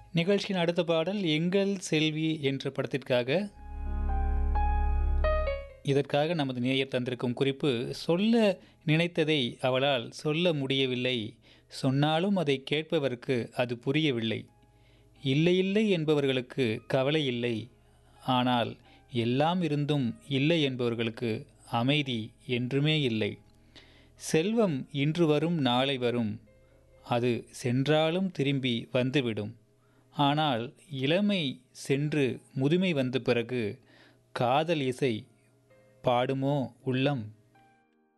நிகழ்ச்சியின் அடுத்த பாடல் எங்கள் செல்வி என்ற படத்திற்காக இதற்காக நமது நேயர் தந்திருக்கும் குறிப்பு சொல்ல நினைத்ததை அவளால் சொல்ல முடியவில்லை சொன்னாலும் அதை கேட்பவருக்கு அது புரியவில்லை இல்லை இல்லை என்பவர்களுக்கு கவலை இல்லை ஆனால் எல்லாம் இருந்தும் இல்லை என்பவர்களுக்கு அமைதி என்றுமே இல்லை செல்வம் இன்று வரும் நாளை வரும் அது சென்றாலும் திரும்பி வந்துவிடும் ஆனால் இளமை சென்று முதுமை வந்த பிறகு காதல் இசை பாடுமோ உள்ளம்